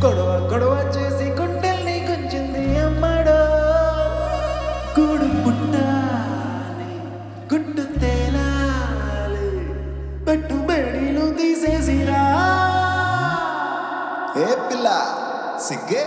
గొడవ గొడవ చేసి గుండెల్ని గుంజింది అమ్మడో గూడు పుట్టాలి గుడ్డు తేలాలి పెట్టు బేడీలు తీసేసిరా ఏ పిల్ల సిగ్గే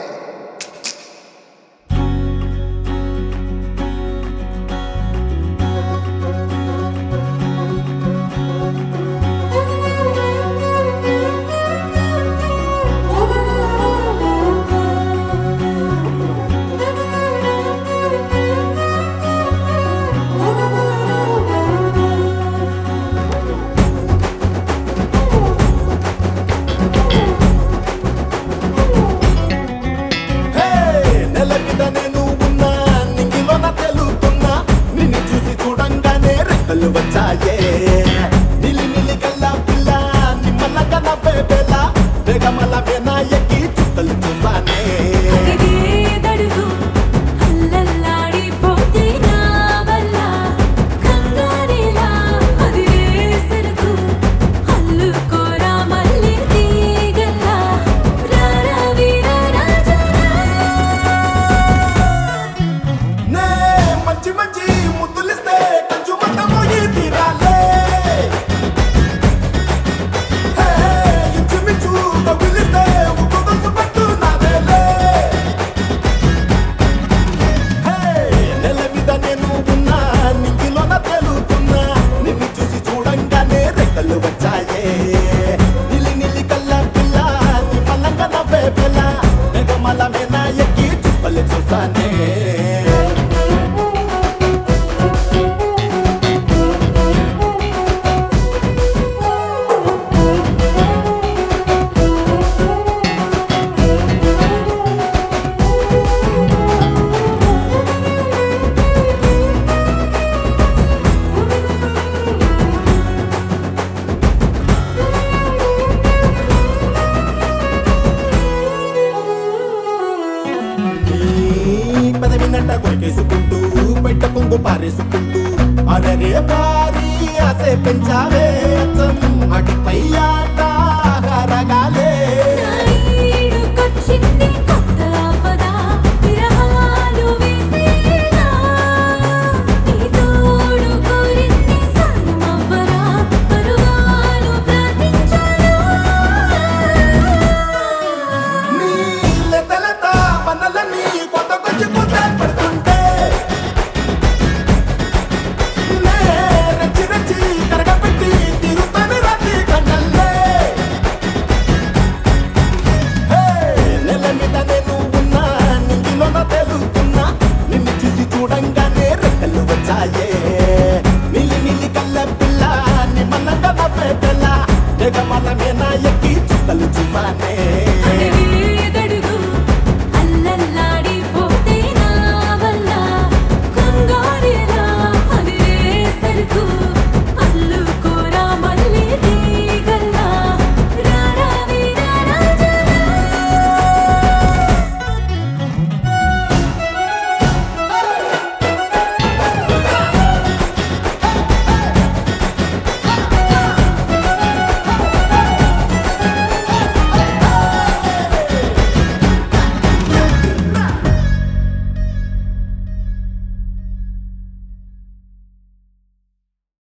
హే నెల మీద నేను ఉన్నా నింగిలోన తెలుతున్నా నిన్ను చూసి చూడంగానే రెక్కలు వచ్చాయే నిలి నిలి కల్లా పిల్ల నిమ్మలగా నవ్వే వేళ వేగమల వినాయకి చుక్కలు చూసానే ఇదేదడుగు అల్లల్లాడిపోతే నా వల్ల కంగారేలా అదిరే సరుకు అల్లుకోరా మళ్ళీ తీగల్లా రారా వీర రాజా నే మంచి మంచి ముద్దులిస్తే కంచు మంట మోయి తీరాలే హే ఇంచుమించు కబులిస్తే ఉప్పు దొంసు పట్టు నాదేలే హే నెల మీద నేను ఉన్నా నింగిలోన తెలుతున్నా నిన్ను చూసి చూడంగానే రెక్కలు వచ్చాయే నిలి నిలి కల్లా పిల్ల నిమ్మలంగా నవ్వే పిల్ల మెగమల మీద ఎక్కి చుప్పలు చూసానే పెదవినట్ట కొరికేసుకుంటూ బయట కొంగు పారేసుకుంటూ అరరే భారీ ఆసే పెంచావే అచ్చం అటుపై ఆట రగాలే